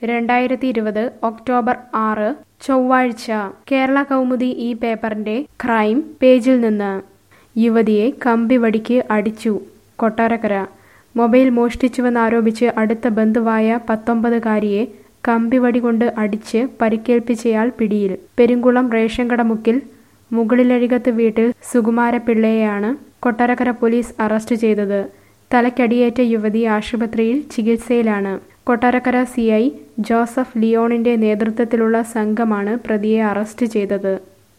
രണ്ടായിരത്തി ഇരുപത് ഒക്ടോബർ ആറ് ചൊവ്വാഴ്ച കേരള കൗമുദി ഈ പേപ്പറിന്റെ ക്രൈം പേജിൽ നിന്ന് യുവതിയെ കമ്പിവടിക്ക് അടിച്ചു കൊട്ടാരക്കര മൊബൈൽ മോഷ്ടിച്ചുവെന്നാരോപിച്ച് അടുത്ത ബന്ധുവായ പത്തൊമ്പതുകാരിയെ കമ്പിവടി കൊണ്ട് അടിച്ച് പരിക്കേൽപ്പിച്ചയാൾ പിടിയിൽ പെരുങ്കുളം റേഷൻ കട മുക്കിൽ മുകളിലഴികത്ത് വീട്ടിൽ സുകുമാരപിള്ളയെയാണ് കൊട്ടാരക്കര പോലീസ് അറസ്റ്റ് ചെയ്തത് തലക്കടിയേറ്റ യുവതി ആശുപത്രിയിൽ ചികിത്സയിലാണ് കൊട്ടാരക്കര സി ഐ ജോസഫ് ലിയോണിന്റെ നേതൃത്വത്തിലുള്ള സംഘമാണ് പ്രതിയെ അറസ്റ്റ് ചെയ്തത്